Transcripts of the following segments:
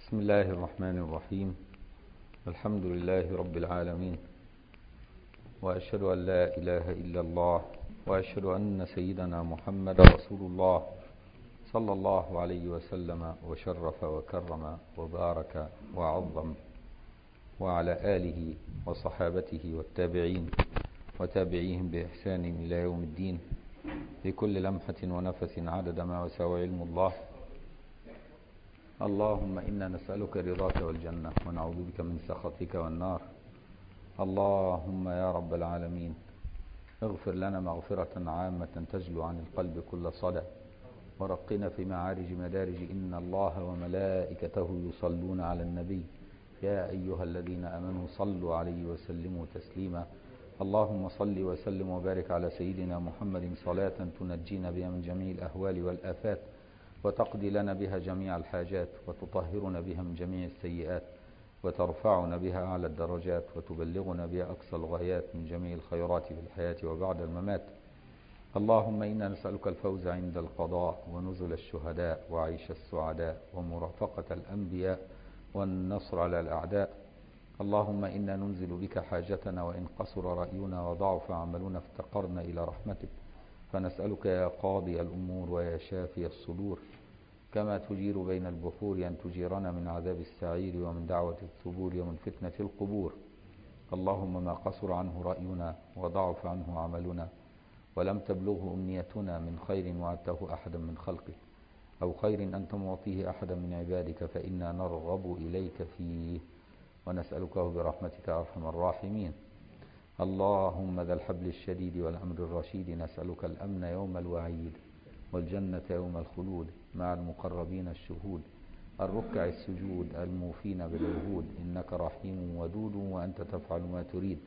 بسم الله الرحمن الرحيم الحمد لله رب العالمين وأشهد أن لا إله إلا الله وأشهد أن سيدنا محمد رسول الله صلى الله عليه وسلم وشرف وكرم وبارك وعظم وعلى آله وصحابته والتابعين وتابعيهم بإحسان إلى يوم الدين في كل لمحة ونفس عدد ما وسع علم الله اللهم إنا نسألك رضاك والجنة ونعوذ بك من سخطك والنار اللهم يا رب العالمين اغفر لنا مغفرة عامة تجلو عن القلب كل صدى ورقنا في معارج مدارج إن الله وملائكته يصلون على النبي يا أيها الذين أمنوا صلوا عليه وسلموا تسليما اللهم صل وسلم وبارك على سيدنا محمد صلاة تنجينا بها من جميع الأهوال والآفات وتقضي لنا بها جميع الحاجات وتطهرنا بها من جميع السيئات وترفعنا بها على الدرجات وتبلغنا بها أقصى الغايات من جميع الخيرات في الحياة وبعد الممات اللهم إنا نسألك الفوز عند القضاء ونزل الشهداء وعيش السعداء ومرافقة الأنبياء والنصر على الأعداء اللهم إنا ننزل بك حاجتنا وإن قصر رأينا وضعف عملنا افتقرنا إلى رحمتك فنسألك يا قاضي الأمور ويا شافي الصدور كما تجير بين البحور أن تجيرنا من عذاب السعير ومن دعوة الثبور ومن فتنة القبور اللهم ما قصر عنه رأينا وضعف عنه عملنا ولم تبلغه أمنيتنا من خير وعدته أحدا من خلقك أو خير أنت معطيه أحدا من عبادك فإنا نرغب إليك فيه ونسألكه برحمتك أرحم الراحمين اللهم ذا الحبل الشديد والأمر الرشيد نسألك الأمن يوم الوعيد والجنة يوم الخلود مع المقربين الشهود الركع السجود الموفين بالعهود إنك رحيم ودود وأنت تفعل ما تريد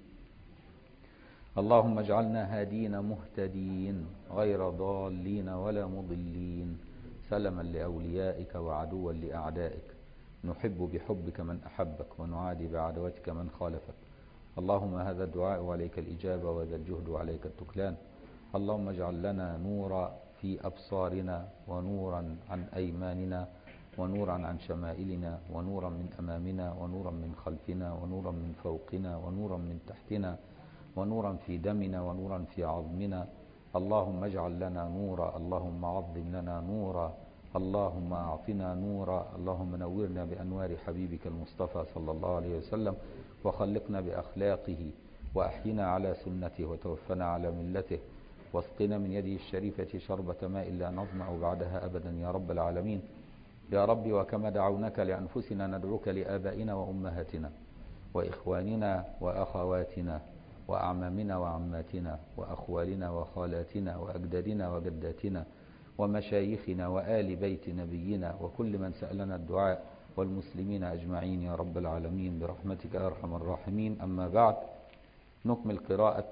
اللهم اجعلنا هادين مهتدين غير ضالين ولا مضلين سلما لأوليائك وعدوا لأعدائك نحب بحبك من أحبك ونعادي بعدوتك من خالفك اللهم هذا الدعاء وعليك الإجابة وهذا الجهد وعليك التكلان اللهم اجعل لنا نورا في أبصارنا ونورا عن أيماننا ونورا عن شمائلنا ونورا من أمامنا ونورا من خلفنا ونورا من فوقنا ونورا من تحتنا ونورا في دمنا ونورا في عظمنا اللهم اجعل لنا نورا اللهم عظم لنا نورا اللهم أعطنا نورا اللهم نورنا بأنوار حبيبك المصطفى صلى الله عليه وسلم وخلقنا بأخلاقه وأحينا على سنته وتوفنا على ملته واسقنا من يده الشريفة شربة ماء لا نظمأ بعدها أبدا يا رب العالمين يا رب وكما دعونك لأنفسنا ندعوك لآبائنا وأمهاتنا وإخواننا وأخواتنا وأعمامنا وعماتنا وأخوالنا وخالاتنا وأجدادنا وجداتنا ومشايخنا وآل بيت نبينا وكل من سألنا الدعاء والمسلمين أجمعين يا رب العالمين برحمتك يا أرحم الراحمين أما بعد نكمل قراءة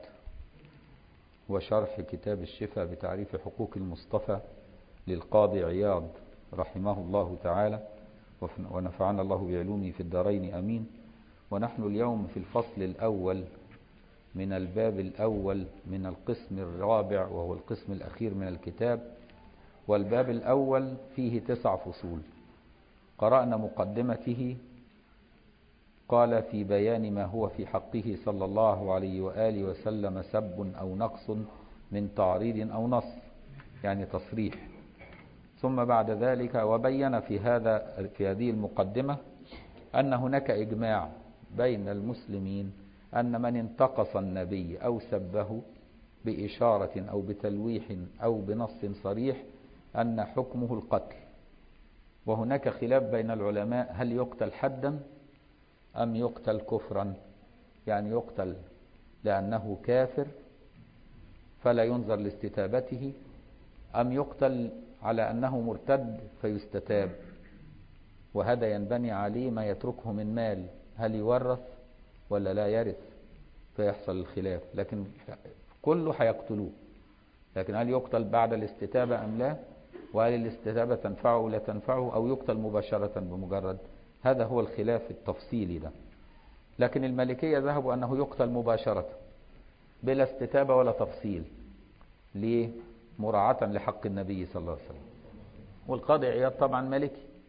وشرح كتاب الشفاء بتعريف حقوق المصطفى للقاضي عياض رحمه الله تعالى ونفعنا الله بعلومه في الدارين أمين ونحن اليوم في الفصل الأول من الباب الأول من القسم الرابع وهو القسم الأخير من الكتاب والباب الأول فيه تسع فصول قرأنا مقدمته قال في بيان ما هو في حقه صلى الله عليه وآله وسلم سب أو نقص من تعريض أو نص يعني تصريح ثم بعد ذلك وبين في هذا في هذه المقدمة أن هناك إجماع بين المسلمين أن من انتقص النبي أو سبه بإشارة أو بتلويح أو بنص صريح أن حكمه القتل وهناك خلاف بين العلماء هل يقتل حدا أم يقتل كفرا يعني يقتل لأنه كافر فلا ينظر لاستتابته أم يقتل على أنه مرتد فيستتاب وهذا ينبني عليه ما يتركه من مال هل يورث ولا لا يرث فيحصل الخلاف لكن كله هيقتلوه لكن هل يقتل بعد الاستتابة أم لا وهل الاستتابة تنفعه أو لا تنفعه أو يقتل مباشرة بمجرد هذا هو الخلاف التفصيلي ده لكن المالكية ذهبوا أنه يقتل مباشرة بلا استتابة ولا تفصيل ليه مراعاة لحق النبي صلى الله عليه وسلم والقاضي عياض طبعا مالكي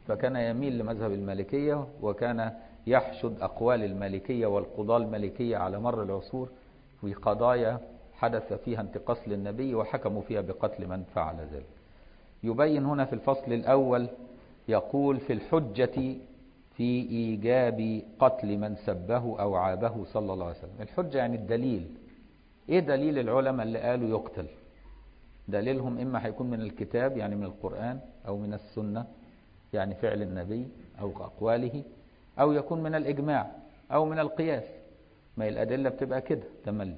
فكان يميل لمذهب المالكية وكان يحشد أقوال المالكية والقضاة المالكية على مر العصور في قضايا حدث فيها انتقاص للنبي وحكموا فيها بقتل من فعل ذلك يبين هنا في الفصل الأول يقول في الحجة في إيجاب قتل من سبه أو عابه صلى الله عليه وسلم الحجة يعني الدليل إيه دليل العلماء اللي قالوا يقتل دليلهم إما هيكون من الكتاب يعني من القرآن أو من السنة يعني فعل النبي أو أقواله أو يكون من الإجماع أو من القياس ما الأدلة بتبقى كده تملي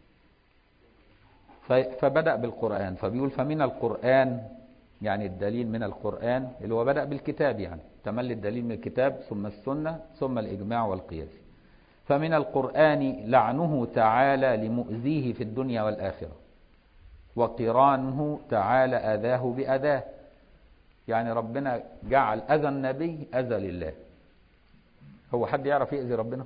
فبدأ بالقرآن فبيقول فمن القرآن يعني الدليل من القرآن اللي هو بدأ بالكتاب يعني تملي الدليل من الكتاب ثم السنة ثم الإجماع والقياس فمن القرآن لعنه تعالى لمؤذيه في الدنيا والآخرة وقرانه تعالى أذاه بأذاه يعني ربنا جعل أذى النبي أذى لله هو حد يعرف يأذي ربنا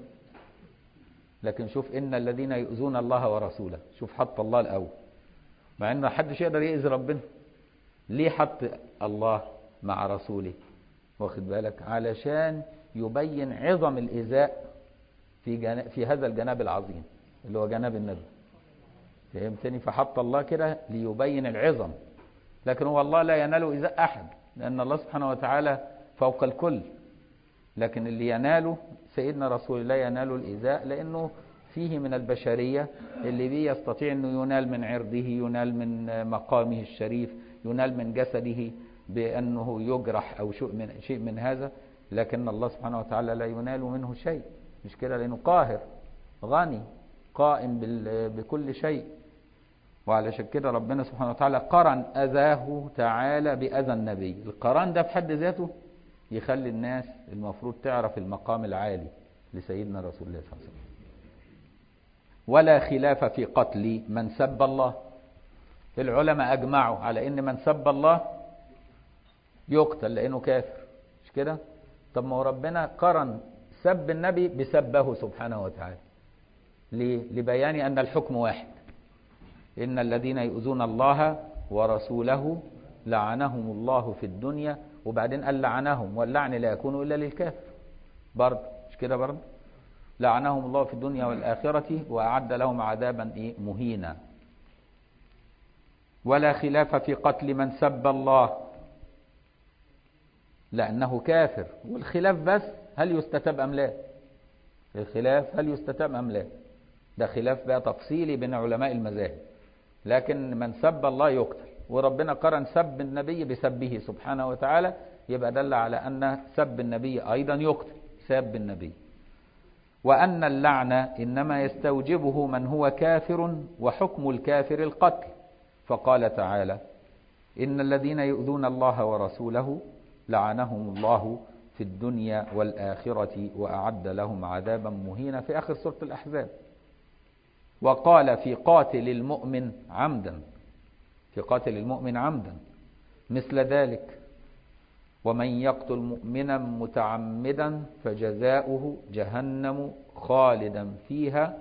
لكن شوف إن الذين يؤذون الله ورسوله شوف حط الله الأول مع إن ما حدش يقدر يأذي ربنا ليه حط الله مع رسوله واخد بالك علشان يبين عظم الإيذاء في جنا... في هذا الجناب العظيم اللي هو جناب النبي فهمتني فحط الله كده ليبين العظم لكن هو الله لا ينال إيذاء أحد لأن الله سبحانه وتعالى فوق الكل لكن اللي يناله سيدنا رسول الله يناله الإيذاء لأنه فيه من البشرية اللي بيه يستطيع أنه ينال من عرضه ينال من مقامه الشريف ينال من جسده بأنه يجرح أو شيء من, شيء من هذا لكن الله سبحانه وتعالى لا ينال منه شيء مش كده لأنه قاهر غني قائم بكل شيء وعلشان كده ربنا سبحانه وتعالى قرن أذاه تعالى بأذى النبي القران ده في حد ذاته يخلي الناس المفروض تعرف المقام العالي لسيدنا رسول الله صلى الله عليه وسلم ولا خلاف في قتل من سب الله العلماء أجمعوا على أن من سب الله يقتل لأنه كافر مش كده طب ما هو ربنا قرن سب النبي بسبه سبحانه وتعالى ليه؟ لبيان أن الحكم واحد إن الذين يؤذون الله ورسوله لعنهم الله في الدنيا وبعدين قال لعنهم واللعن لا يكون إلا للكافر برضه مش كده برضه لعنهم الله في الدنيا والآخرة وأعد لهم عذابا إيه مهينا ولا خلاف في قتل من سب الله لأنه كافر والخلاف بس هل يستتاب أم لا الخلاف هل يستتاب أم لا ده خلاف بقى تفصيلي بين علماء المذاهب لكن من سب الله يقتل وربنا قرن سب النبي بسبه سبحانه وتعالى يبقى دل على أن سب النبي أيضا يقتل سب النبي وأن اللعن إنما يستوجبه من هو كافر وحكم الكافر القتل فقال تعالى إن الذين يؤذون الله ورسوله لعنهم الله في الدنيا والآخرة وأعد لهم عذابا مهينا في آخر سورة الأحزاب وقال في قاتل المؤمن عمدا في قاتل المؤمن عمدا مثل ذلك ومن يقتل مؤمنا متعمدا فجزاؤه جهنم خالدا فيها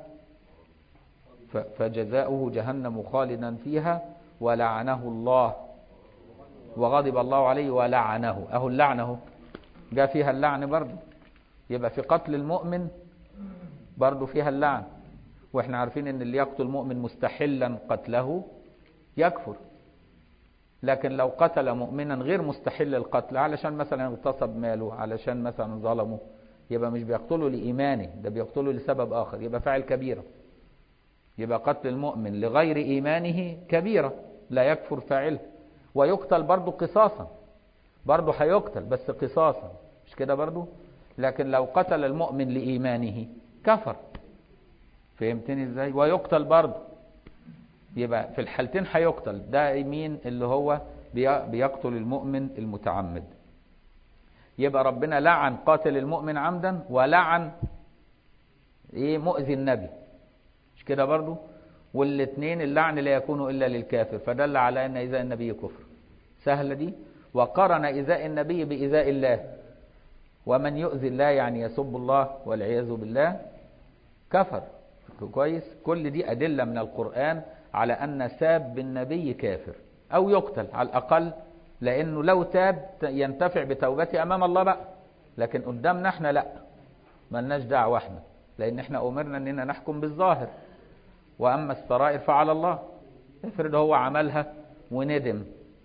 فجزاؤه جهنم خالدا فيها ولعنه الله وغضب الله عليه ولعنه اهو اللعنه جاء فيها اللعن برضه يبقى في قتل المؤمن برضه فيها اللعن واحنا عارفين ان اللي يقتل مؤمن مستحلا قتله يكفر لكن لو قتل مؤمنا غير مستحل القتل علشان مثلا اغتصب ماله علشان مثلا ظلمه يبقى مش بيقتله لإيمانه ده بيقتله لسبب آخر يبقى فاعل كبيرة يبقى قتل المؤمن لغير إيمانه كبيرة لا يكفر فاعله ويقتل برضه قصاصا برضه هيقتل بس قصاصا مش كده برضه لكن لو قتل المؤمن لإيمانه كفر فهمتني ازاي ويقتل برضه يبقى في الحالتين هيقتل ده مين اللي هو بيقتل المؤمن المتعمد يبقى ربنا لعن قاتل المؤمن عمدا ولعن ايه مؤذي النبي مش كده برضو والاثنين اللعن لا يكون الا للكافر فدل على ان ايذاء النبي كفر سهله دي وقرن ايذاء النبي بايذاء الله ومن يؤذي الله يعني يسب الله والعياذ بالله كفر كويس كل دي ادله من القران على أن ساب النبي كافر أو يقتل على الأقل لانه لو تاب ينتفع بتوبته امام الله بقى لكن قدامنا احنا لا ملناش دعوه احنا لان احنا امرنا اننا نحكم بالظاهر واما السرائر فعلى الله افرض هو عملها وندم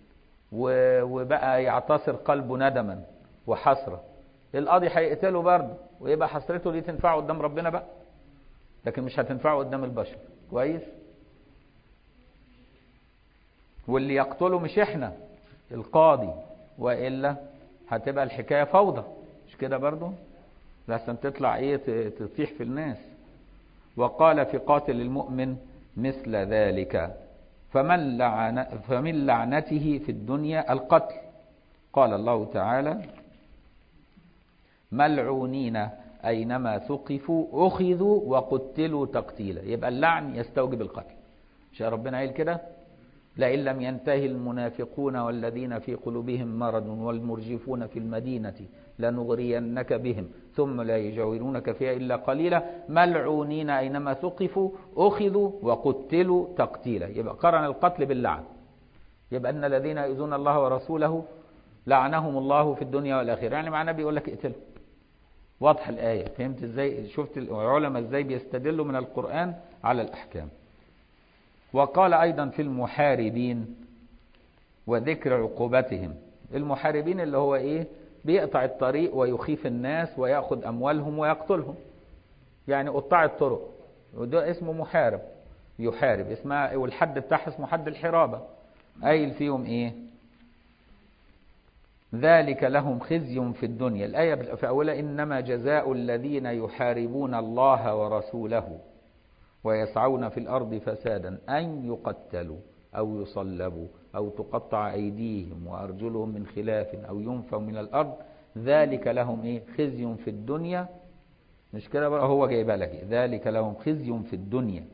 وبقى يعتصر قلبه ندما وحسره القاضي هيقتله برضه ويبقى حسرته دي تنفعه قدام ربنا بقى لكن مش هتنفعه قدام البشر كويس واللي يقتله مش احنا القاضي والا هتبقى الحكايه فوضى مش كده برضه لحسن تطلع ايه تطيح في الناس وقال في قاتل المؤمن مثل ذلك فمن لعن فمن لعنته في الدنيا القتل قال الله تعالى ملعونين أينما ثقفوا أخذوا وقتلوا تقتيلا يبقى اللعن يستوجب القتل مش ربنا قايل كده لئن لم ينتهي المنافقون والذين في قلوبهم مرض والمرجفون في المدينة لنغرينك بهم ثم لا يجاورونك فيها إلا قليلا ملعونين أينما ثقفوا أخذوا وقتلوا تقتيلا يبقى قرن القتل باللعن يبقى أن الذين يؤذون الله ورسوله لعنهم الله في الدنيا والآخرة يعني معناه بيقول لك اقتله واضح الآية فهمت ازاي شفت العلماء ازاي بيستدلوا من القرآن على الأحكام وقال أيضا في المحاربين وذكر عقوبتهم المحاربين اللي هو إيه بيقطع الطريق ويخيف الناس ويأخذ أموالهم ويقتلهم يعني قطاع الطرق وده اسمه محارب يحارب اسمها والحد بتاعها اسمه حد الحرابة قايل فيهم إيه ذلك لهم خزي في الدنيا الآية في أولها إنما جزاء الذين يحاربون الله ورسوله ويسعون في الأرض فسادا أن يقتلوا أو يصلبوا أو تقطع أيديهم وأرجلهم من خلاف أو ينفوا من الأرض ذلك لهم إيه خزي في الدنيا مش كده بقى هو جايبها لك ذلك لهم خزي في الدنيا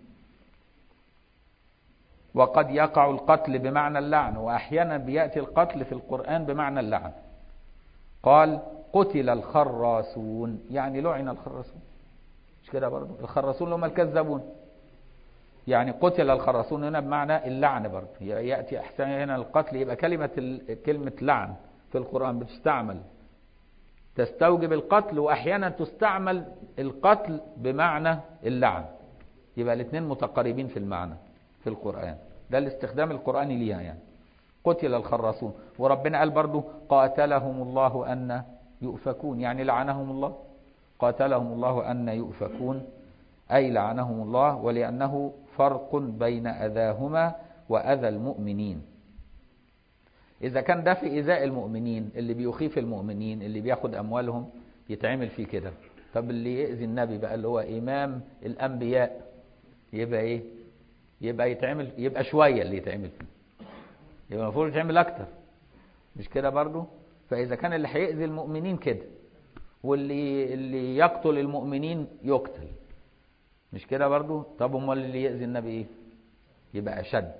وقد يقع القتل بمعنى اللعن وأحيانا بيأتي القتل في القرآن بمعنى اللعن قال قتل الخراسون يعني لعن الخراسون مش كده برضه الخراسون اللي هم الكذابون يعني قتل الخراسون هنا بمعنى اللعن برضه يأتي أحسن هنا القتل يبقى كلمة كلمة لعن في القرآن بتستعمل تستوجب القتل وأحيانا تستعمل القتل بمعنى اللعن يبقى الاثنين متقاربين في المعنى في القرآن ده الاستخدام القرآني ليها يعني قتل الخراسون وربنا قال برضو قاتلهم الله أن يؤفكون يعني لعنهم الله قاتلهم الله أن يؤفكون أي لعنهم الله ولأنه فرق بين أذاهما وأذى المؤمنين إذا كان ده في إيذاء المؤمنين اللي بيخيف المؤمنين اللي بياخد أموالهم يتعمل فيه كده طب اللي يأذي النبي بقى اللي هو إمام الأنبياء يبقى إيه يبقى يتعمل يبقى شوية اللي يتعمل فيه يبقى المفروض يتعمل أكتر مش كده برضو فإذا كان اللي هيأذي المؤمنين كده واللي اللي يقتل المؤمنين يقتل مش كده برضو طب امال اللي يأذي النبي ايه يبقى أشد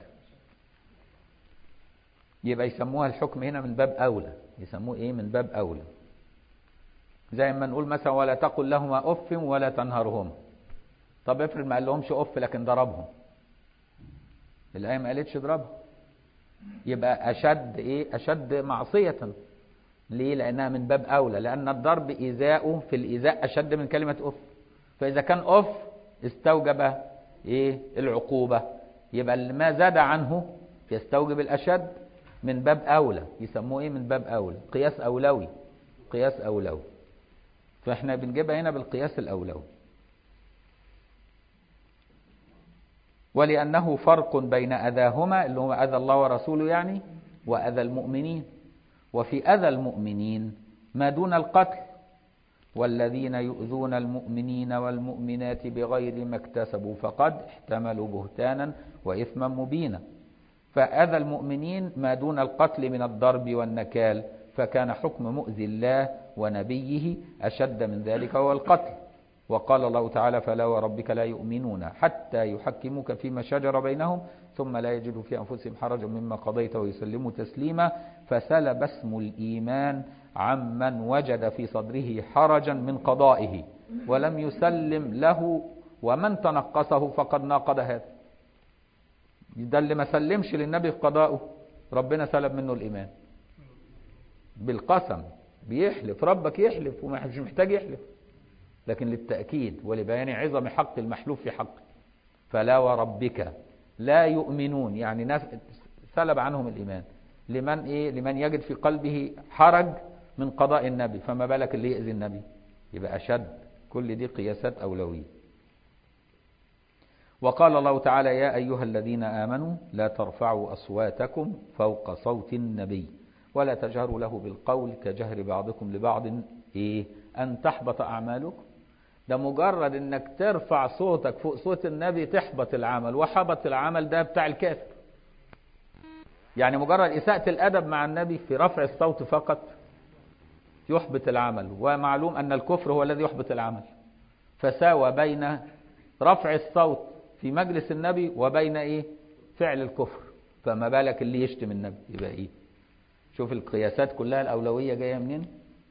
يبقى يسموها الحكم هنا من باب أولى يسموه ايه من باب أولى زي ما نقول مثلا ولا تقل لهما أف ولا تنهرهما طب افرض ما قال لهمش أف لكن ضربهم الآية ما قالتش اضربهم يبقى أشد إيه أشد معصية ليه لأنها من باب أولى لأن الضرب إيذاؤه في الإيذاء أشد من كلمة أف فإذا كان أف استوجب إيه العقوبة يبقى اللي ما زاد عنه يستوجب الأشد من باب أولى يسموه إيه من باب أولى قياس أولوي قياس أولوي فإحنا بنجيبها هنا بالقياس الأولوي ولأنه فرق بين أذاهما اللي هو أذى الله ورسوله يعني وأذى المؤمنين وفي أذى المؤمنين ما دون القتل والذين يؤذون المؤمنين والمؤمنات بغير ما اكتسبوا فقد احتملوا بهتانا وإثما مبينا فأذى المؤمنين ما دون القتل من الضرب والنكال فكان حكم مؤذي الله ونبيه أشد من ذلك هو القتل وقال الله تعالى فلا وربك لا يؤمنون حتى يحكموك فيما شجر بينهم ثم لا يجدوا في أنفسهم حرجا مما قضيت ويسلموا تسليما فسلب اسم الإيمان عمن وجد في صدره حرجا من قضائه ولم يسلم له ومن تنقصه فقد ناقض هذا ده اللي ما سلمش للنبي في قضائه ربنا سلب منه الإيمان بالقسم بيحلف ربك يحلف ومش محتاج يحلف لكن للتأكيد ولبيان عظم حق المحلوف في حقه فلا وربك لا يؤمنون يعني ناس سلب عنهم الإيمان لمن إيه لمن يجد في قلبه حرج من قضاء النبي فما بالك اللي يأذي النبي يبقى أشد كل دي قياسات أولوية وقال الله تعالى يا أيها الذين آمنوا لا ترفعوا أصواتكم فوق صوت النبي ولا تجهروا له بالقول كجهر بعضكم لبعض إيه أن تحبط أعمالكم ده مجرد انك ترفع صوتك فوق صوت النبي تحبط العمل وحبط العمل ده بتاع الكافر يعني مجرد إساءة الأدب مع النبي في رفع الصوت فقط يحبط العمل ومعلوم أن الكفر هو الذي يحبط العمل فساوى بين رفع الصوت في مجلس النبي وبين إيه فعل الكفر فما بالك اللي يشتم النبي يبقى إيه شوف القياسات كلها الأولوية جاية منين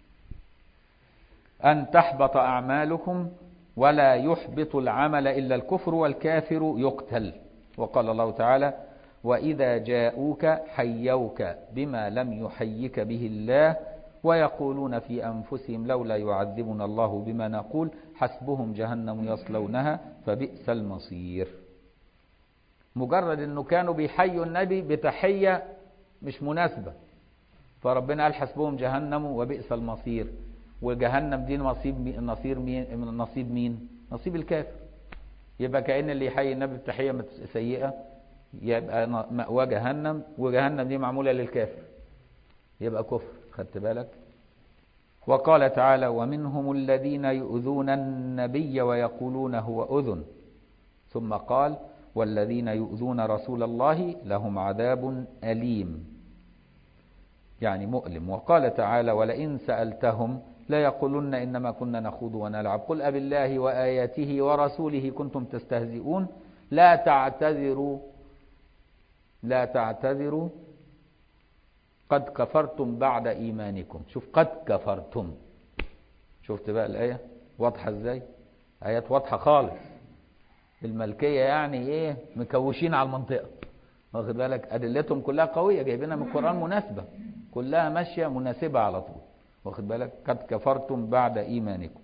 أن تحبط أعمالكم ولا يحبط العمل إلا الكفر والكافر يقتل وقال الله تعالى وإذا جاءوك حيوك بما لم يحيك به الله ويقولون في أنفسهم لولا يعذبنا الله بما نقول حسبهم جهنم يصلونها فبئس المصير مجرد أنه كانوا بيحيوا النبي بتحية مش مناسبة فربنا قال حسبهم جهنم وبئس المصير وجهنم دي نصيب مين نصير مين نصيب مين نصيب الكافر يبقى كأن اللي يحيي النبي بتحية سيئة يبقى مأوى جهنم وجهنم دي معمولة للكافر يبقى كفر خدت بالك وقال تعالى ومنهم الذين يؤذون النبي ويقولون هو أذن ثم قال والذين يؤذون رسول الله لهم عذاب أليم يعني مؤلم وقال تعالى ولئن سألتهم لا يقولن إنما كنا نخوض ونلعب قل أب الله وآياته ورسوله كنتم تستهزئون لا تعتذروا لا تعتذروا قد كفرتم بعد إيمانكم شوف قد كفرتم شفت بقى الآية واضحة ازاي آيات واضحة خالص الملكية يعني ايه مكوشين على المنطقة واخد بالك أدلتهم كلها قوية جايبينها من القرآن مناسبة كلها ماشية مناسبة على طول واخد بالك قد كفرتم بعد إيمانكم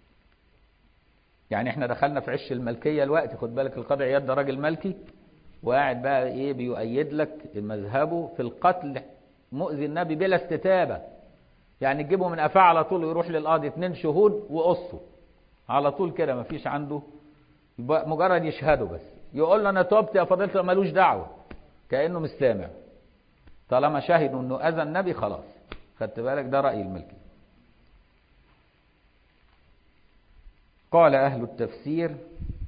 يعني احنا دخلنا في عش الملكية الوقت خد بالك القاضي عياد ده راجل ملكي وقاعد بقى ايه بيؤيد لك مذهبه في القتل مؤذي النبي بلا استتابة يعني تجيبه من قفاه على طول ويروح للقاضي اتنين شهود وقصه على طول كده مفيش عنده مجرد يشهدوا بس يقول له انا تبت يا فضيلة ملوش دعوة كأنه مش سامع طالما شهدوا انه اذى النبي خلاص خدت بالك ده رأي الملكي قال اهل التفسير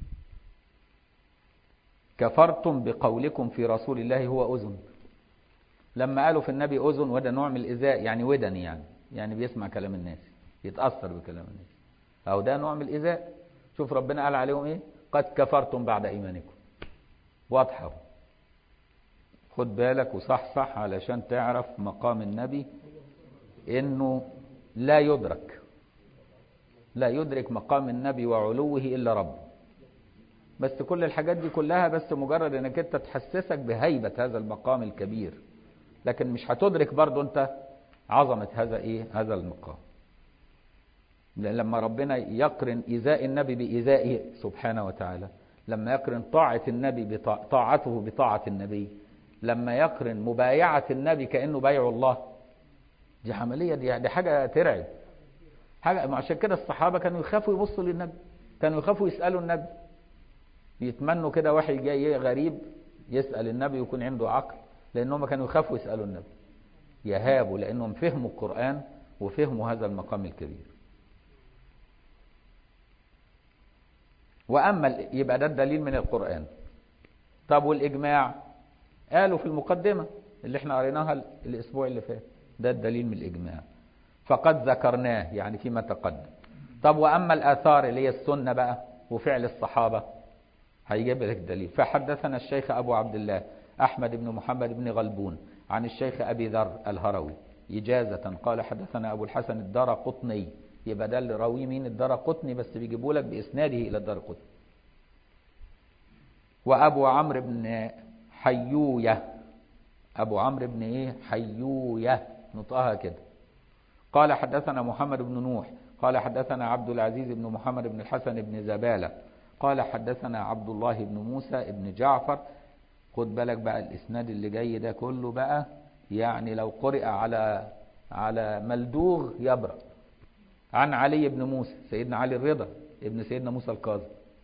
كفرتم بقولكم في رسول الله هو أذن لما قالوا في النبي أذن وده نوع من الإزاء يعني ودن يعني يعني بيسمع كلام الناس يتأثر بكلام الناس أو ده نوع من الإزاء شوف ربنا قال عليهم إيه قد كفرتم بعد إيمانكم واضحة خد بالك وصحصح علشان تعرف مقام النبي إنه لا يدرك لا يدرك مقام النبي وعلوه إلا ربه بس كل الحاجات دي كلها بس مجرد انك انت تحسسك بهيبة هذا المقام الكبير لكن مش هتدرك برضو انت عظمة هذا ايه هذا المقام لما ربنا يقرن إيذاء النبي بإيذائه سبحانه وتعالى لما يقرن طاعة النبي بطاع طاعته بطاعة النبي لما يقرن مبايعة النبي كأنه بايع الله دي عملية دي, دي حاجة ترعب حاجة عشان كده الصحابة كانوا يخافوا يبصوا للنبي كانوا يخافوا يسألوا النبي يتمنوا كده واحد جاي غريب يسأل النبي ويكون عنده عقل لأنهم كانوا يخافوا يسألوا النبي يهابوا لأنهم فهموا القرآن وفهموا هذا المقام الكبير وأما يبقى ده الدليل من القرآن طب والإجماع قالوا في المقدمة اللي احنا قريناها الأسبوع اللي فات ده الدليل من الإجماع فقد ذكرناه يعني فيما تقدم طب وأما الآثار اللي هي السنة بقى وفعل الصحابة هيجيب لك الدليل فحدثنا الشيخ أبو عبد الله أحمد بن محمد بن غلبون عن الشيخ أبي ذر الهروي إجازة قال حدثنا أبو الحسن الدار قطني يبقى ده اللي راوي مين الدار قطني بس بيجيبوا لك بإسناده إلى الدار قطني وأبو عمرو بن حيوية أبو عمرو بن إيه حيوية نطقها كده قال حدثنا محمد بن نوح قال حدثنا عبد العزيز بن محمد بن الحسن بن زبالة قال حدثنا عبد الله بن موسى بن جعفر خد بالك بقى الإسناد اللي جاي ده كله بقى يعني لو قرئ على على ملدوغ يبرأ عن علي بن موسى سيدنا علي الرضا ابن سيدنا موسى القاضي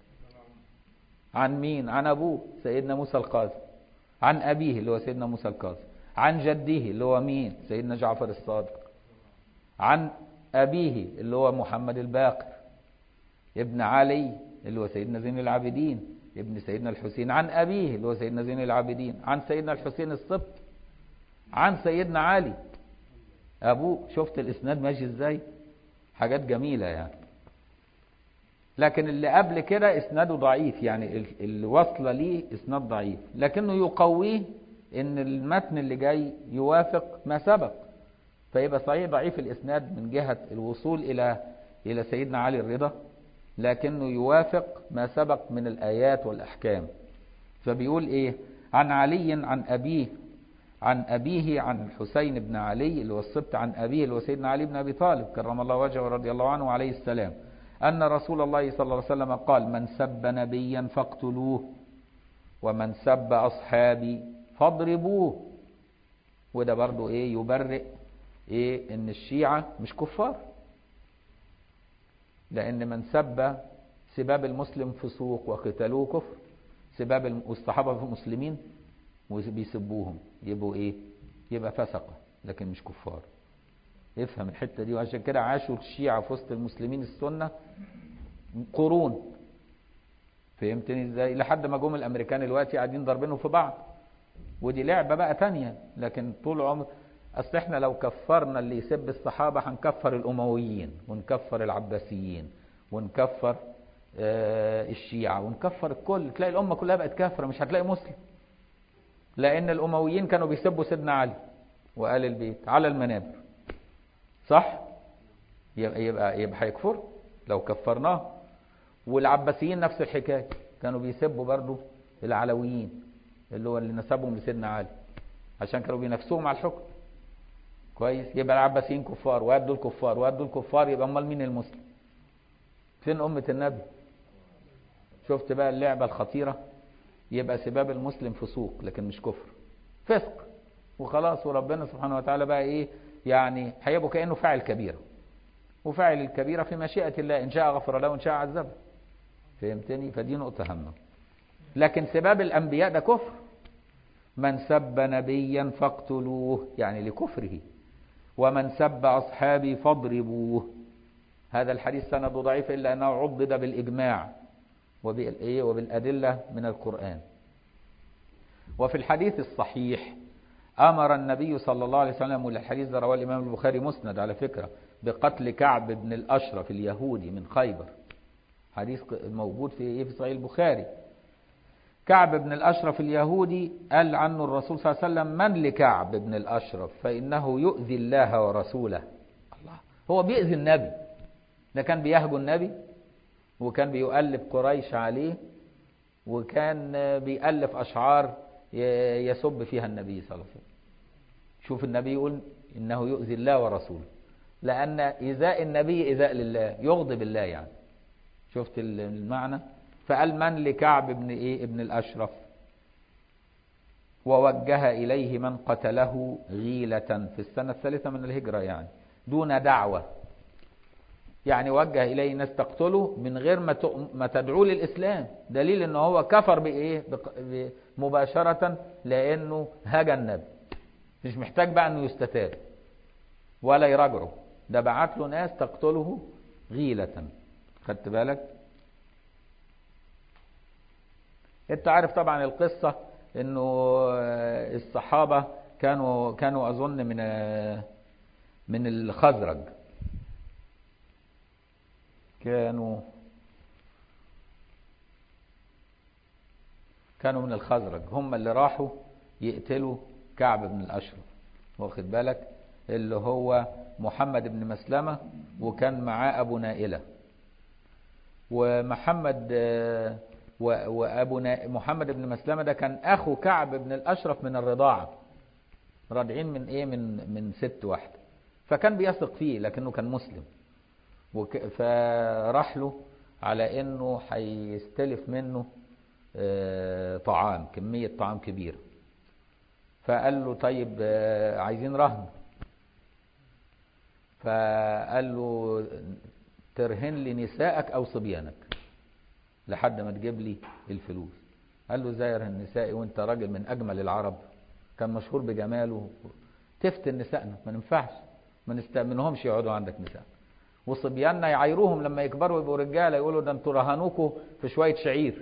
عن مين عن أبوه سيدنا موسى القاضي عن أبيه اللي هو سيدنا موسى القاضي عن جده اللي هو مين سيدنا جعفر الصادق عن أبيه اللي هو محمد الباقر ابن علي اللي هو سيدنا زين العابدين ابن سيدنا الحسين عن أبيه اللي هو سيدنا زين العابدين عن سيدنا الحسين السبط عن سيدنا علي أبوه شفت الإسناد ماشي إزاي حاجات جميلة يعني لكن اللي قبل كده إسناده ضعيف يعني الوصلة ليه إسناد ضعيف لكنه يقويه إن المتن اللي جاي يوافق ما سبق فيبقى صحيح ضعيف الإسناد من جهة الوصول إلى إلى سيدنا علي الرضا لكنه يوافق ما سبق من الآيات والأحكام فبيقول إيه عن علي عن أبيه عن أبيه عن الحسين بن علي اللي هو السبت عن أبيه اللي هو سيدنا علي بن أبي طالب كرم الله وجهه ورضي الله عنه عليه السلام أن رسول الله صلى الله عليه وسلم قال من سب نبيا فاقتلوه ومن سب أصحابي فاضربوه وده برضو إيه يبرئ إيه إن الشيعة مش كفار لأن من سب سباب المسلم فسوق وقتلوه كفر سباب الصحابة في مسلمين وبيسبوهم يبقوا ايه يبقى فسقة لكن مش كفار افهم الحتة دي وعشان كده عاشوا الشيعة في وسط المسلمين السنة قرون فهمتني ازاي لحد ما جم الامريكان دلوقتي قاعدين ضاربينهم في بعض ودي لعبة بقى تانية لكن طول عمر اصل احنا لو كفرنا اللي يسب الصحابة هنكفر الامويين ونكفر العباسيين ونكفر آه الشيعة ونكفر الكل تلاقي الامة كلها بقت كافرة مش هتلاقي مسلم لأن الأمويين كانوا بيسبوا سيدنا علي وآل البيت على المنابر صح؟ يبقى يبقى, يبقى هيكفر لو كفرناه والعباسيين نفس الحكاية كانوا بيسبوا برضو العلويين اللي هو اللي نسبهم لسيدنا علي عشان كانوا بينافسوهم على الحكم كويس يبقى العباسيين كفار وادوا الكفار وادوا الكفار يبقى امال مين المسلم فين أمة النبي شفت بقى اللعبة الخطيرة يبقى سباب المسلم فسوق لكن مش كفر فسق وخلاص وربنا سبحانه وتعالى بقى ايه يعني هيبقى كانه فاعل كبيره وفاعل الكبيره في مشيئه الله ان شاء غفر له وان شاء عذبه فهمتني فدي نقطه هامه لكن سباب الانبياء ده كفر من سب نبيا فاقتلوه يعني لكفره ومن سب اصحابي فاضربوه هذا الحديث سنده ضعيف الا انه عضد بالاجماع وبالايه وبالادله من القران وفي الحديث الصحيح امر النبي صلى الله عليه وسلم والحديث ده رواه الامام البخاري مسند على فكره بقتل كعب بن الاشرف اليهودي من خيبر حديث موجود في ايه في صحيح البخاري كعب بن الاشرف اليهودي قال عنه الرسول صلى الله عليه وسلم من لكعب بن الاشرف فانه يؤذي الله ورسوله الله هو بيؤذي النبي ده كان بيهجو النبي وكان بيؤلف قريش عليه وكان بيألف أشعار يسب فيها النبي صلى الله عليه وسلم شوف النبي يقول إنه يؤذي الله ورسوله لأن إيذاء النبي إيذاء لله يغضب الله يعني شفت المعنى فقال من لكعب بن إيه ابن الأشرف ووجه إليه من قتله غيلة في السنة الثالثة من الهجرة يعني دون دعوة يعني وجه إليه ناس تقتله من غير ما ما تدعوه للإسلام دليل إن هو كفر بإيه مباشرة لأنه هجى النبي مش محتاج بقى إنه يستتاب ولا يراجعه ده بعت له ناس تقتله غيلة خدت بالك انت عارف طبعا القصة انه الصحابة كانوا كانوا اظن من من الخزرج كانوا كانوا من الخزرج هم اللي راحوا يقتلوا كعب بن الأشرف واخد بالك اللي هو محمد بن مسلمة وكان معاه أبو نائلة ومحمد وأبو محمد بن مسلمة ده كان أخو كعب بن الأشرف من الرضاعة رادعين من إيه من من ست واحدة فكان بيثق فيه لكنه كان مسلم وك... فراح له على انه هيستلف منه آه، طعام كمية طعام كبيرة فقال له طيب آه، عايزين رهن فقال له ترهن لي نسائك او صبيانك لحد ما تجيب لي الفلوس قال له ازاي ارهن نسائي وانت راجل من اجمل العرب كان مشهور بجماله تفتن نسائنا ما ننفعش ما نستأمنهمش يقعدوا عندك نساء وصبياننا يعايروهم لما يكبروا يبقوا رجاله يقولوا ده انتوا رهنوكوا في شويه شعير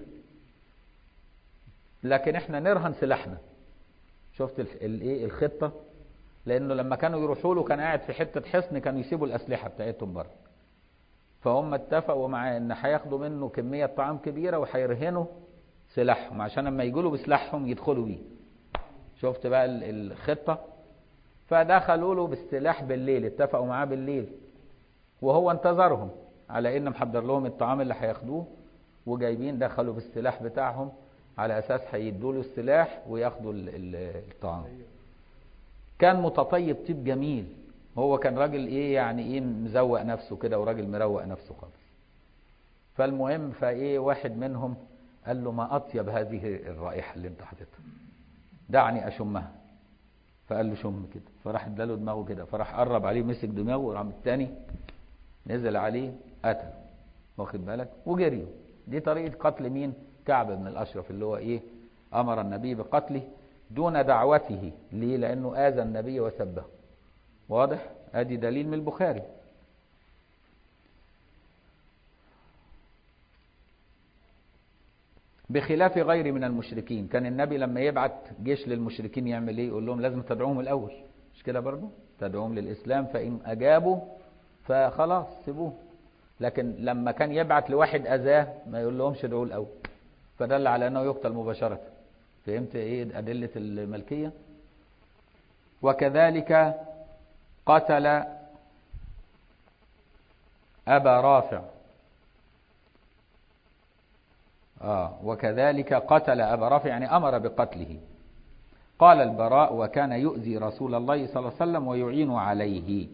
لكن احنا نرهن سلاحنا شفت الايه الخطه لانه لما كانوا يروحوا له كان قاعد في حته حصن كانوا يسيبوا الاسلحه بتاعتهم بره فهم اتفقوا معاه ان هياخدوا منه كميه طعام كبيره وهيرهنوا سلاحهم عشان لما يجوا له بسلاحهم يدخلوا بيه شفت بقى ال- الخطه فدخلوا له بالسلاح بالليل اتفقوا معاه بالليل وهو انتظرهم على ان محضر لهم الطعام اللي هياخدوه وجايبين دخلوا بالسلاح بتاعهم على اساس هيدوا له السلاح وياخدوا ال- ال- الطعام كان متطيب طيب جميل هو كان راجل ايه يعني ايه مزوق نفسه كده وراجل مروق نفسه خالص فالمهم فايه واحد منهم قال له ما اطيب هذه الرائحه اللي انت حاططها دعني اشمها فقال له شم كده فراح اداله دماغه كده فراح قرب عليه مسك دماغه وراح التاني نزل عليه قتل واخد بالك وجريوا دي طريقه قتل مين كعب بن الاشرف اللي هو ايه امر النبي بقتله دون دعوته ليه لانه اذى النبي وسبه واضح ادي دليل من البخاري بخلاف غير من المشركين كان النبي لما يبعت جيش للمشركين يعمل ايه يقول لهم لازم تدعوهم الاول مش كده برضو تدعوهم للاسلام فان اجابوا فخلاص سيبوه لكن لما كان يبعت لواحد اذاه ما يقول لهمش ادعوه الاول فدل على انه يقتل مباشره فهمت ايه ادله الملكيه وكذلك قتل ابا رافع آه وكذلك قتل أبا رافع يعني أمر بقتله قال البراء وكان يؤذي رسول الله صلى الله عليه وسلم ويعين عليه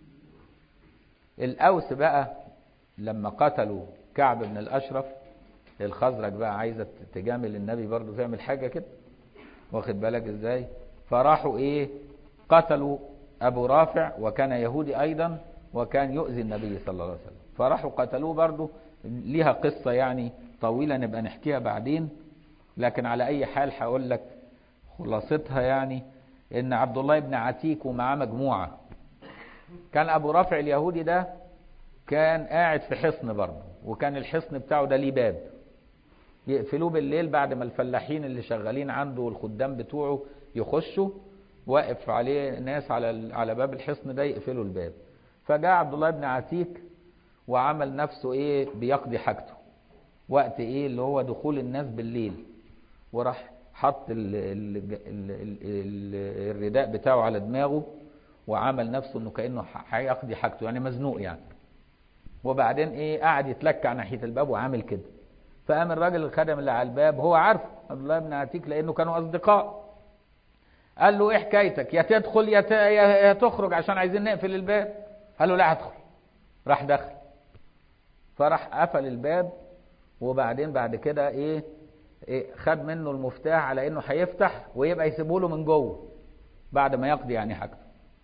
الأوس بقى لما قتلوا كعب بن الأشرف الخزرج بقى عايزة تجامل النبي برضو تعمل حاجة كده واخد بالك ازاي فراحوا ايه قتلوا أبو رافع وكان يهودي أيضا وكان يؤذي النبي صلى الله عليه وسلم فراحوا قتلوه برضو ليها قصة يعني طويلة نبقى نحكيها بعدين لكن على أي حال هقول لك خلاصتها يعني إن عبد الله بن عتيك ومعاه مجموعة كان أبو رافع اليهودي ده كان قاعد في حصن برضه وكان الحصن بتاعه ده ليه باب يقفلوه بالليل بعد ما الفلاحين اللي شغالين عنده والخدام بتوعه يخشوا واقف عليه ناس على على باب الحصن ده يقفلوا الباب فجاء عبد الله بن عتيك وعمل نفسه ايه بيقضي حاجته وقت ايه اللي هو دخول الناس بالليل وراح حط ال ال ال ال ال الرداء بتاعه على دماغه وعمل نفسه انه كانه هيقضي حاجته يعني مزنوق يعني وبعدين ايه قعد يتلكع ناحيه الباب وعامل كده فقام الراجل الخدم اللي على الباب هو عارفه عبد الله بن عتيك لانه كانوا اصدقاء قال له ايه حكايتك يا تدخل يا, ت... يا تخرج عشان عايزين نقفل الباب قال له لا هدخل راح دخل فراح قفل الباب وبعدين بعد كده ايه, إيه خد منه المفتاح على انه هيفتح ويبقى يسيبه له من جوه بعد ما يقضي يعني حاجته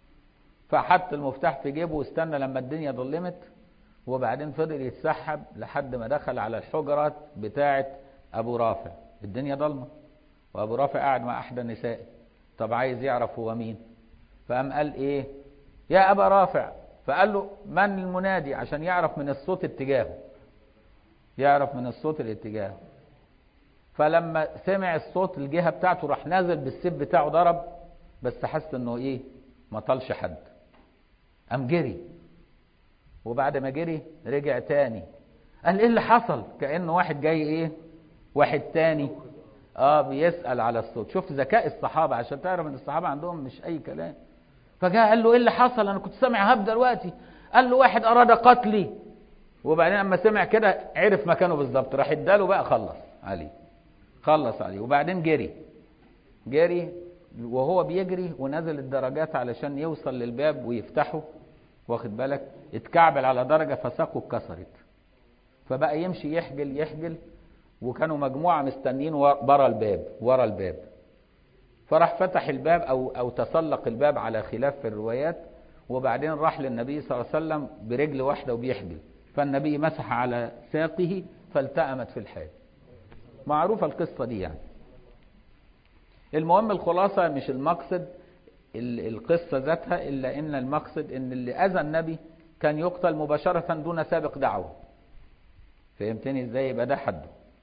فحط المفتاح في جيبه واستنى لما الدنيا ظلمت وبعدين فضل يتسحب لحد ما دخل على الحجرات بتاعه ابو رافع الدنيا ضلمه وابو رافع قاعد مع احدى النساء طب عايز يعرف هو مين فقام قال ايه يا ابا رافع فقال له من المنادي عشان يعرف من الصوت اتجاهه يعرف من الصوت الاتجاه فلما سمع الصوت الجهة بتاعته راح نازل بالسيف بتاعه ضرب بس حس انه ايه ما طالش حد قام جري وبعد ما جري رجع تاني قال ايه اللي حصل كأنه واحد جاي ايه واحد تاني اه بيسأل على الصوت شفت ذكاء الصحابة عشان تعرف ان الصحابة عندهم مش اي كلام فجاء قال له ايه اللي حصل انا كنت سامع هب دلوقتي قال له واحد اراد قتلي وبعدين اما سمع كده عرف مكانه بالظبط راح اداله بقى خلص عليه خلص عليه وبعدين جري جري وهو بيجري ونزل الدرجات علشان يوصل للباب ويفتحه واخد بالك اتكعبل على درجة فساقه اتكسرت فبقى يمشي يحجل يحجل وكانوا مجموعة مستنين ورا الباب ورا الباب فراح فتح الباب أو, أو تسلق الباب على خلاف في الروايات وبعدين راح للنبي صلى الله عليه وسلم برجل واحدة وبيحجل فالنبي مسح على ساقه فالتأمت في الحال معروفة القصة دي يعني المهم الخلاصة مش المقصد القصة ذاتها إلا إن المقصد إن اللي أذى النبي كان يقتل مباشرة دون سابق دعوة فهمتني إزاي يبقى ده حده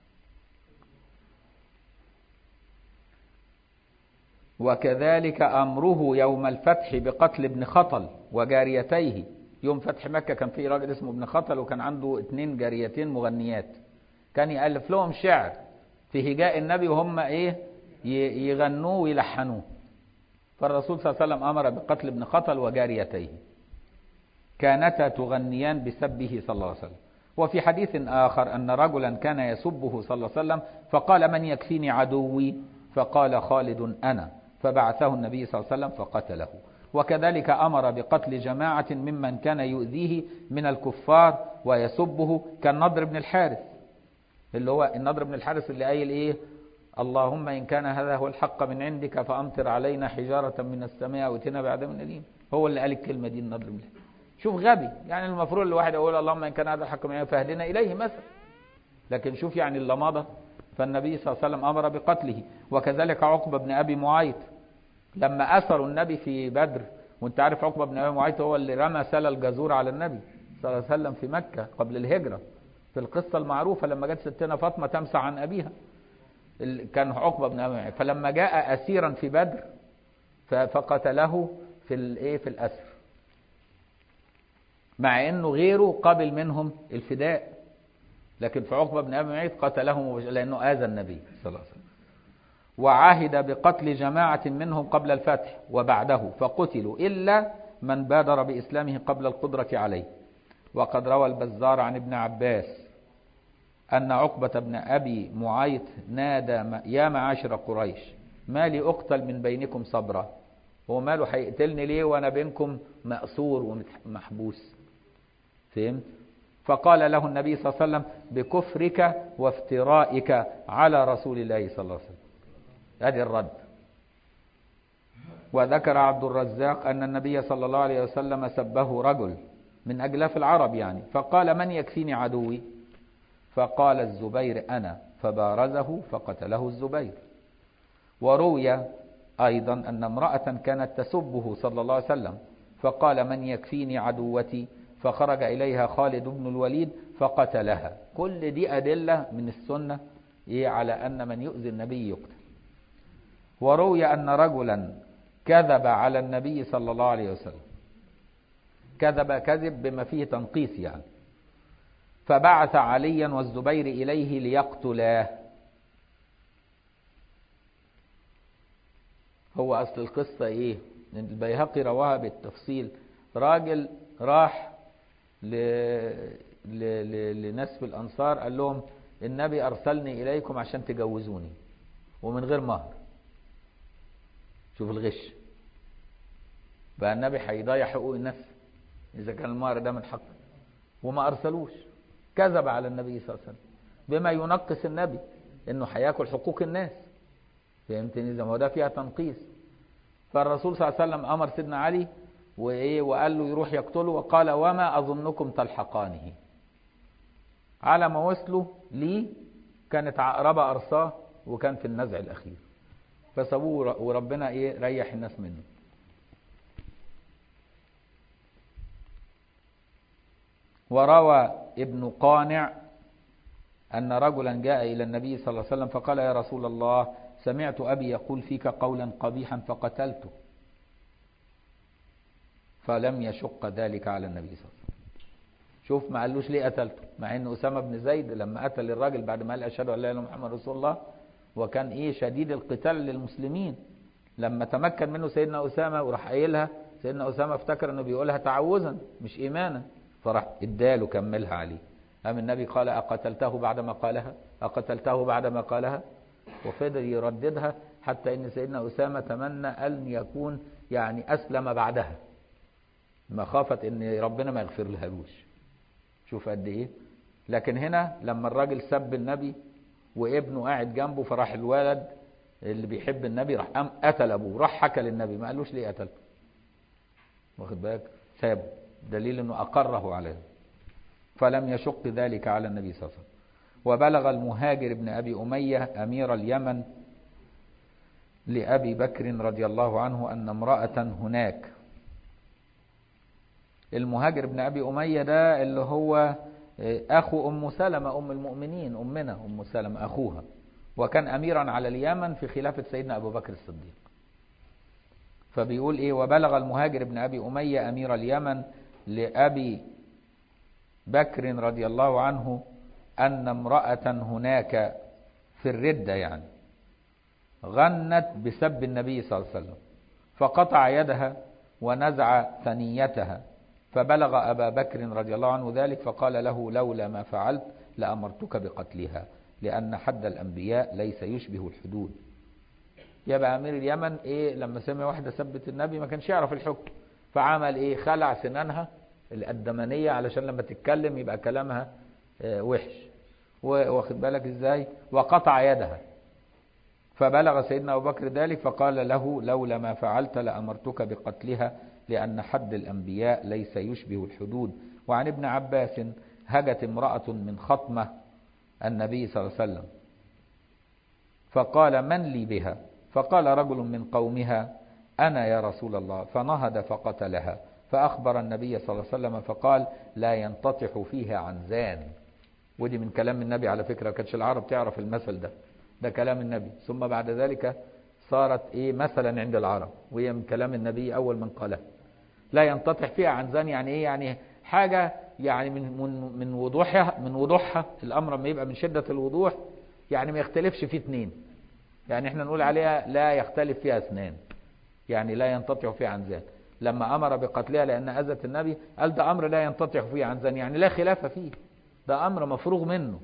وكذلك أمره يوم الفتح بقتل ابن خطل وجاريتيه يوم فتح مكة كان في راجل اسمه ابن خطل وكان عنده اتنين جاريتين مغنيات كان يألف لهم شعر في هجاء النبي وهم ايه يغنوه ويلحنوه فالرسول صلى الله عليه وسلم أمر بقتل ابن خطل وجاريتيه كانتا تغنيان بسبه صلى الله عليه وسلم وفي حديث آخر أن رجلا كان يسبه صلى الله عليه وسلم فقال من يكفيني عدوي فقال خالد أنا فبعثه النبي صلى الله عليه وسلم فقتله وكذلك أمر بقتل جماعة ممن كان يؤذيه من الكفار ويسبه كالنضر بن الحارث اللي هو النضر بن الحارث اللي قايل إيه اللهم إن كان هذا هو الحق من عندك فأمطر علينا حجارة من السماء واتنا بعذاب أليم هو اللي قال الكلمة دي النضر بن الحارث شوف غبي يعني المفروض الواحد يقول اللهم إن كان هذا الحق من عندك فاهدنا إليه مثلا لكن شوف يعني اللمضة فالنبي صلى الله عليه وسلم أمر بقتله وكذلك عقبة بن أبي معيط لما أسروا النبي في بدر وانت عارف عقبة بن أبي معيط هو اللي رمى سل الجزور على النبي صلى الله عليه وسلم في مكة قبل الهجرة في القصة المعروفة لما جت ستنا فاطمة تمسح عن أبيها كان عقبة بن أبي معيط فلما جاء أسيرا في بدر فقتله في الايه في الأسر مع انه غيره قبل منهم الفداء لكن في عقبة بن أبي معيط قتله لأنه آذى النبي صلى الله عليه وسلم وعهد بقتل جماعة منهم قبل الفتح وبعده فقتلوا إلا من بادر بإسلامه قبل القدرة عليه وقد روى البزار عن ابن عباس أن عقبة بن أبي معيط نادى يا معاشر قريش ما لي أقتل من بينكم صبرا هو ماله هيقتلني ليه وأنا بينكم مأسور ومحبوس فهمت فقال له النبي صلى الله عليه وسلم بكفرك وافترائك على رسول الله صلى الله عليه وسلم هذه الرد وذكر عبد الرزاق أن النبي صلى الله عليه وسلم سبه رجل من أجلاف العرب يعني فقال من يكفيني عدوي فقال الزبير أنا فبارزه فقتله الزبير وروي أيضا أن امرأة كانت تسبه صلى الله عليه وسلم فقال من يكفيني عدوتي فخرج إليها خالد بن الوليد فقتلها كل دي أدلة من السنة إيه على أن من يؤذي النبي يقتل وروي أن رجلا كذب على النبي صلى الله عليه وسلم كذب كذب بما فيه تنقيص يعني فبعث عليا والزبير إليه ليقتلاه هو أصل القصة إيه البيهقي رواها بالتفصيل راجل راح ل... ل... ل... لناس في الأنصار قال لهم النبي أرسلني إليكم عشان تجوزوني ومن غير مهر شوف الغش بقى النبي هيضيع حقوق الناس إذا كان المهر ده من حقه وما أرسلوش كذب على النبي صلى الله عليه وسلم بما ينقص النبي إنه هياكل حقوق الناس فهمتني إذا ما هو ده فيها تنقيص فالرسول صلى الله عليه وسلم أمر سيدنا علي وإيه وقال له يروح يقتله وقال وما أظنكم تلحقانه على ما وصلوا ليه كانت عقربة أرصاه وكان في النزع الأخير فسابوه وربنا إيه ريح الناس منه وروى ابن قانع أن رجلا جاء إلى النبي صلى الله عليه وسلم فقال يا رسول الله سمعت أبي يقول فيك قولا قبيحا فقتلته فلم يشق ذلك على النبي صلى الله عليه وسلم شوف ما قالوش ليه قتلته مع ان أسامة بن زيد لما قتل الراجل بعد ما قال أشهد أن لا إله إلا محمد رسول الله وكان إيه شديد القتال للمسلمين لما تمكن منه سيدنا أسامة وراح قايلها سيدنا أسامة افتكر انه بيقولها تعوذا مش إيمانا فراح اداله كملها عليه قام النبي قال أقتلته بعدما قالها أقتلته بعدما قالها وفضل يرددها حتى ان سيدنا أسامة تمنى أن يكون يعني أسلم بعدها مخافة ان ربنا ما يغفر لهالوش شوف قد ايه لكن هنا لما الراجل سب النبي وابنه قاعد جنبه فراح الولد اللي بيحب النبي راح قام قتل ابوه راح حكى للنبي ما قالوش ليه قتل واخد بالك سابه دليل انه اقره على ذلك فلم يشق ذلك على النبي صلى الله عليه وسلم وبلغ المهاجر بن ابي اميه امير اليمن لابي بكر رضي الله عنه ان امراه هناك المهاجر بن ابي اميه ده اللي هو اخو ام سلمة ام المؤمنين امنا ام سلمة اخوها وكان اميرا على اليمن في خلافة سيدنا ابو بكر الصديق فبيقول ايه وبلغ المهاجر بن ابي امية امير اليمن لابي بكر رضي الله عنه ان امرأة هناك في الردة يعني غنت بسب النبي صلى الله عليه وسلم فقطع يدها ونزع ثنيتها فبلغ أبا بكر رضي الله عنه ذلك فقال له لولا ما فعلت لأمرتك بقتلها لأن حد الأنبياء ليس يشبه الحدود يبقى أمير اليمن إيه لما سمع واحدة سبت النبي ما كانش يعرف الحكم فعمل إيه خلع سنانها الدمنية علشان لما تتكلم يبقى كلامها إيه وحش واخد بالك إزاي وقطع يدها فبلغ سيدنا أبو بكر ذلك فقال له لولا ما فعلت لأمرتك بقتلها لأن حد الأنبياء ليس يشبه الحدود وعن ابن عباس هجت امرأة من خطمة النبي صلى الله عليه وسلم فقال من لي بها فقال رجل من قومها أنا يا رسول الله فنهض فقتلها فأخبر النبي صلى الله عليه وسلم فقال لا ينتطح فيها عنزان ودي من كلام النبي على فكرة كانتش العرب تعرف المثل ده ده كلام النبي ثم بعد ذلك صارت ايه مثلا عند العرب وهي من كلام النبي اول من قالها لا ينتطح فيها عنزان يعني ايه يعني حاجة يعني من من من وضوحها من وضوحها الامر لما يبقى من شدة الوضوح يعني ما يختلفش فيه اثنين يعني احنا نقول عليها لا يختلف فيها اثنان يعني لا ينتطح فيها عنزان لما امر بقتلها لان اذت النبي قال ده امر لا ينتطح فيه عنزان يعني لا خلاف فيه ده امر مفروغ منه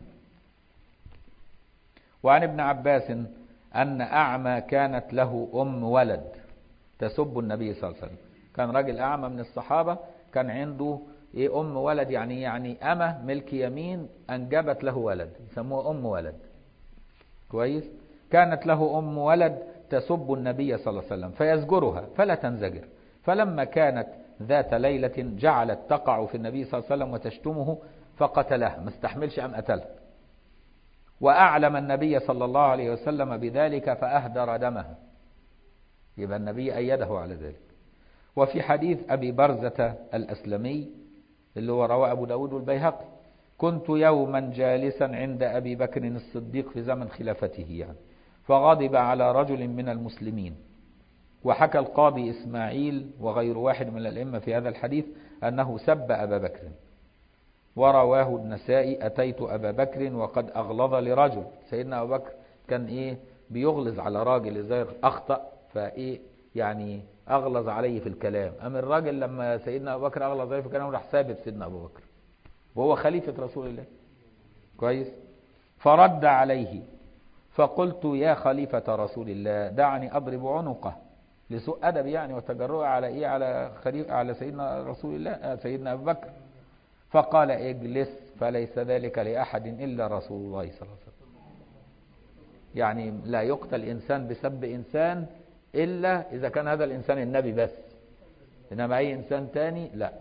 وعن ابن عباس أن أعمى كانت له أم ولد تسب النبي صلى الله عليه وسلم كان راجل أعمى من الصحابة كان عنده إيه أم ولد يعني يعني أمة ملك يمين أنجبت له ولد يسموها أم ولد كويس كانت له أم ولد تسب النبي صلى الله عليه وسلم فيزجرها فلا تنزجر فلما كانت ذات ليلة جعلت تقع في النبي صلى الله عليه وسلم وتشتمه فقتلها ما استحملش أم قتلها وأعلم النبي صلى الله عليه وسلم بذلك فأهدر دمها يبقى النبي أيده على ذلك وفي حديث أبي برزة الأسلمي اللي هو رواه أبو داود والبيهقي كنت يوما جالسا عند أبي بكر الصديق في زمن خلافته يعني فغضب على رجل من المسلمين وحكى القاضي إسماعيل وغير واحد من الأئمة في هذا الحديث أنه سب أبا بكر ورواه النسائي أتيت أبا بكر وقد أغلظ لرجل سيدنا أبو بكر كان إيه بيغلظ على راجل إذا أخطأ فإيه يعني أغلظ عليه في الكلام أما الراجل لما سيدنا أبو بكر أغلظ عليه في الكلام راح ثابت سيدنا أبو بكر وهو خليفة رسول الله كويس فرد عليه فقلت يا خليفة رسول الله دعني أضرب عنقه لسوء أدب يعني وتجرؤه على إيه على خليفة على سيدنا رسول الله سيدنا أبو بكر فقال اجلس فليس ذلك لأحد إلا رسول الله صلى الله عليه وسلم يعني لا يقتل إنسان بسب إنسان إلا إذا كان هذا الإنسان النبي بس إنما أي إنسان تاني لا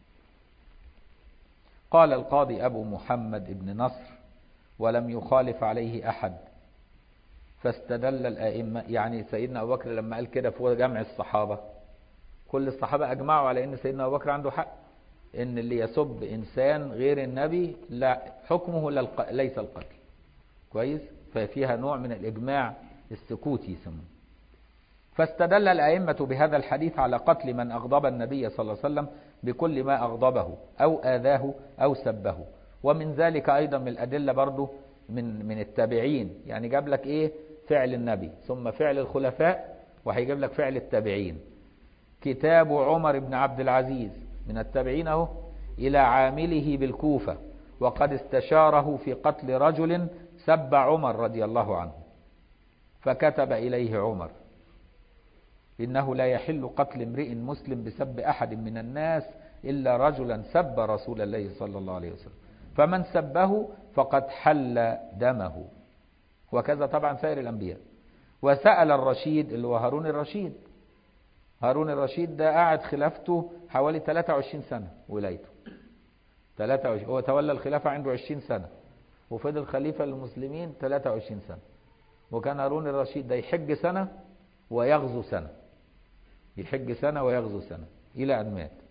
قال القاضي أبو محمد بن نصر ولم يخالف عليه أحد فاستدل الأئمة يعني سيدنا أبو بكر لما قال كده في جمع الصحابة كل الصحابة أجمعوا على أن سيدنا أبو بكر عنده حق ان اللي يسب انسان غير النبي لا حكمه ليس القتل كويس ففيها نوع من الاجماع السكوتي يسموه فاستدل الائمه بهذا الحديث على قتل من اغضب النبي صلى الله عليه وسلم بكل ما اغضبه او اذاه او سبه ومن ذلك ايضا من الادله برضه من من التابعين يعني جاب لك ايه فعل النبي ثم فعل الخلفاء وهيجيب لك فعل التابعين كتاب عمر بن عبد العزيز من التابعين اهو إلى عامله بالكوفة وقد استشاره في قتل رجل سب عمر رضي الله عنه فكتب إليه عمر إنه لا يحل قتل امرئ مسلم بسب أحد من الناس إلا رجلا سب رسول الله صلى الله عليه وسلم فمن سبه فقد حل دمه وكذا طبعا سائر الأنبياء وسأل الرشيد اللي هو هارون الرشيد هارون الرشيد ده قعد خلافته حوالي 23 سنة ولايته 23 هو تولى الخلافة عنده 20 سنة وفضل خليفة للمسلمين 23 سنة وكان هارون الرشيد ده يحج سنة ويغزو سنة يحج سنة ويغزو سنة إلى أن مات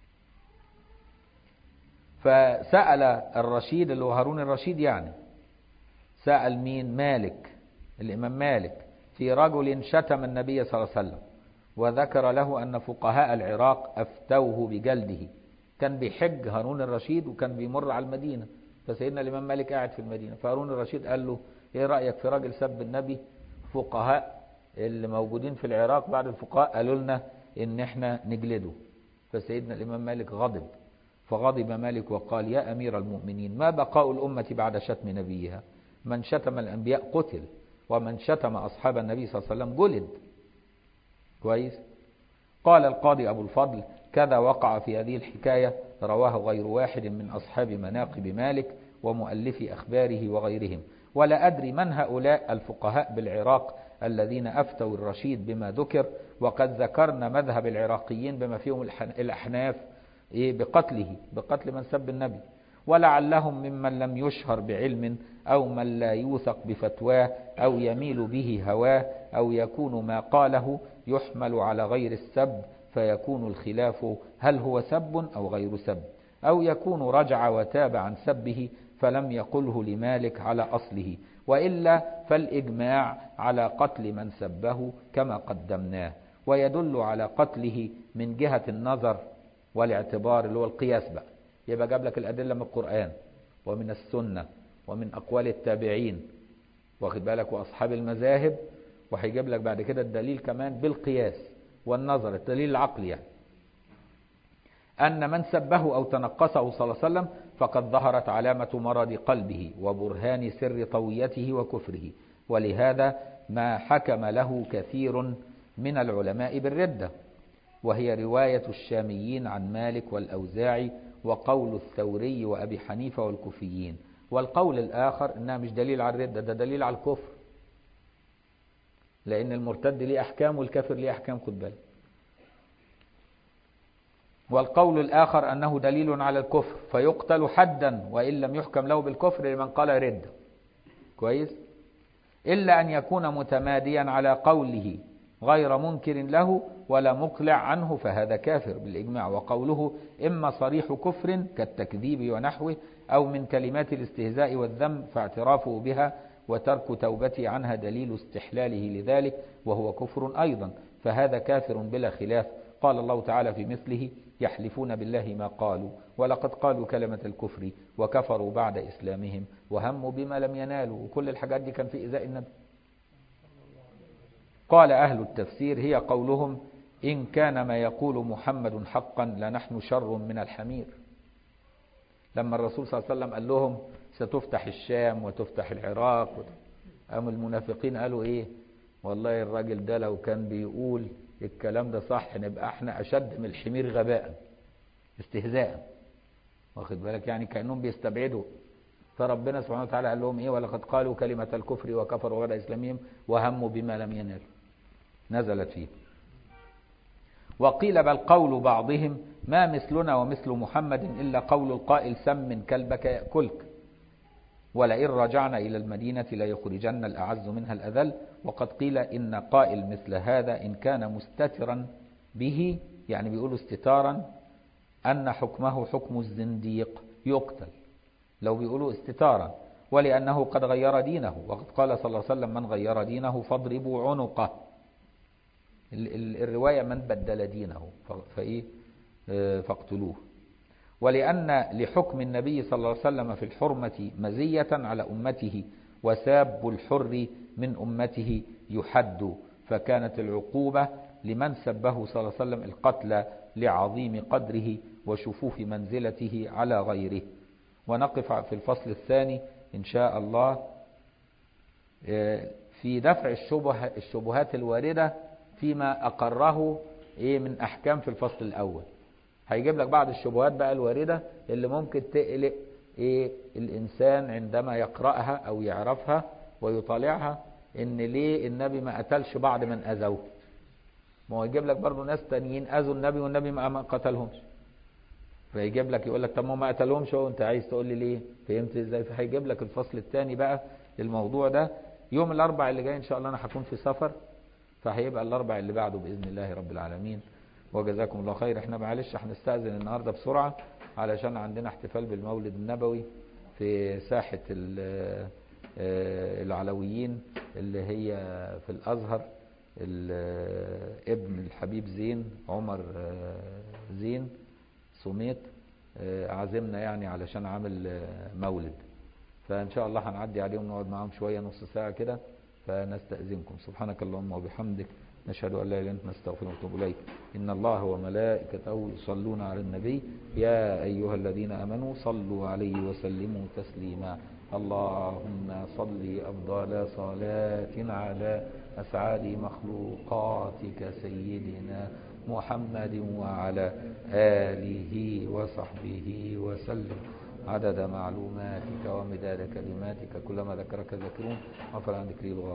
فسأل الرشيد اللي هو هارون الرشيد يعني سأل مين مالك الإمام مالك في رجل شتم النبي صلى الله عليه وسلم وذكر له أن فقهاء العراق أفتوه بجلده كان بيحج هارون الرشيد وكان بيمر على المدينة فسيدنا الإمام مالك قاعد في المدينة فهارون الرشيد قال له إيه رأيك في راجل سب النبي فقهاء اللي موجودين في العراق بعد الفقهاء قالوا لنا إن إحنا نجلده فسيدنا الإمام مالك غضب فغضب مالك وقال يا أمير المؤمنين ما بقاء الأمة بعد شتم نبيها من شتم الأنبياء قتل ومن شتم أصحاب النبي صلى الله عليه وسلم جلد كويس قال القاضي أبو الفضل كذا وقع في هذه الحكاية رواه غير واحد من أصحاب مناقب مالك ومؤلفي أخباره وغيرهم ولا أدري من هؤلاء الفقهاء بالعراق الذين أفتوا الرشيد بما ذكر وقد ذكرنا مذهب العراقيين بما فيهم الأحناف بقتله بقتل من سب النبي ولعلهم ممن لم يشهر بعلم أو من لا يوثق بفتواه أو يميل به هواه أو يكون ما قاله يحمل على غير السب فيكون الخلاف هل هو سب أو غير سب أو يكون رجع وتاب عن سبه فلم يقله لمالك على أصله وإلا فالإجماع على قتل من سبه كما قدمناه ويدل على قتله من جهة النظر والاعتبار اللي هو القياس بقى يبقى جاب لك الأدلة من القرآن ومن السنة ومن أقوال التابعين واخد بالك وأصحاب المذاهب وهيجيب لك بعد كده الدليل كمان بالقياس والنظر الدليل العقلي يعني أن من سبه أو تنقصه صلى الله عليه وسلم فقد ظهرت علامة مرض قلبه وبرهان سر طويته وكفره ولهذا ما حكم له كثير من العلماء بالردة وهي رواية الشاميين عن مالك والأوزاعي وقول الثوري وأبي حنيفة والكوفيين والقول الآخر إنها مش دليل على الردة ده دليل على الكفر لأن المرتد ليه أحكام والكافر ليه أحكام خد بالك والقول الآخر أنه دليل على الكفر فيقتل حدا وإن لم يحكم له بالكفر لمن قال ردة كويس إلا أن يكون متماديا على قوله غير منكر له ولا مقلع عنه فهذا كافر بالإجماع وقوله إما صريح كفر كالتكذيب ونحوه أو من كلمات الاستهزاء والذم فاعترافه بها وترك توبته عنها دليل استحلاله لذلك وهو كفر أيضا فهذا كافر بلا خلاف قال الله تعالى في مثله يحلفون بالله ما قالوا ولقد قالوا كلمة الكفر وكفروا بعد إسلامهم وهموا بما لم ينالوا وكل الحاجات دي كان في إزاء النبي قال أهل التفسير هي قولهم إن كان ما يقول محمد حقا لنحن شر من الحمير لما الرسول صلى الله عليه وسلم قال لهم ستفتح الشام وتفتح العراق أم المنافقين قالوا إيه والله الراجل ده لو كان بيقول الكلام ده صح نبقى احنا أشد من الحمير غباء استهزاء واخد بالك يعني كأنهم بيستبعدوا فربنا سبحانه وتعالى قال لهم إيه ولقد قالوا كلمة الكفر وكفروا بعد إسلامهم وهموا بما لم ينالوا نزلت فيه وقيل بل قول بعضهم ما مثلنا ومثل محمد إلا قول القائل سم كلبك يأكلك ولئن رجعنا إلى المدينة ليخرجن الأعز منها الأذل وقد قيل إن قائل مثل هذا إن كان مستترا به يعني بيقولوا استتارا أن حكمه حكم الزنديق يقتل لو بيقولوا استتارا ولأنه قد غير دينه وقد قال صلى الله عليه وسلم من غير دينه فاضربوا عنقه الرواية من بدل دينه فإيه فاقتلوه ولأن لحكم النبي صلى الله عليه وسلم في الحرمة مزية على أمته وساب الحر من أمته يحد فكانت العقوبة لمن سبه صلى الله عليه وسلم القتل لعظيم قدره وشفوف منزلته على غيره ونقف في الفصل الثاني إن شاء الله في دفع الشبه الشبهات الواردة فيما أقره إيه من أحكام في الفصل الأول هيجيب لك بعض الشبهات بقى الواردة اللي ممكن تقلق إيه الإنسان عندما يقرأها أو يعرفها ويطالعها إن ليه النبي ما قتلش بعض من أذوه ما هو يجيب لك برضه ناس تانيين أذوا النبي والنبي ما قتلهمش فيجيب لك يقول لك طب ما قتلهمش هو انت عايز تقول لي ليه فهمت ازاي فهيجيب لك الفصل الثاني بقى للموضوع ده يوم الاربع اللي جاي ان شاء الله انا هكون في سفر فهيبقى الاربع اللي بعده باذن الله رب العالمين وجزاكم الله خير احنا معلش هنستاذن النهارده بسرعه علشان عندنا احتفال بالمولد النبوي في ساحه العلويين اللي هي في الازهر ابن الحبيب زين عمر زين سميت عزمنا يعني علشان عامل مولد فان شاء الله هنعدي عليهم نقعد معاهم شويه نص ساعه كده فنستأذنكم سبحانك اللهم وبحمدك نشهد ان لا اله الا انت نستغفرك ونتوب اليك ان الله وملائكته يصلون على النبي يا ايها الذين امنوا صلوا عليه وسلموا تسليما اللهم صل افضل صلاه على اسعد مخلوقاتك سيدنا محمد وعلى آله وصحبه وسلم عدد معلوماتك ومداد كلماتك كلما ذكرك ذاكرون غفر عن ذكري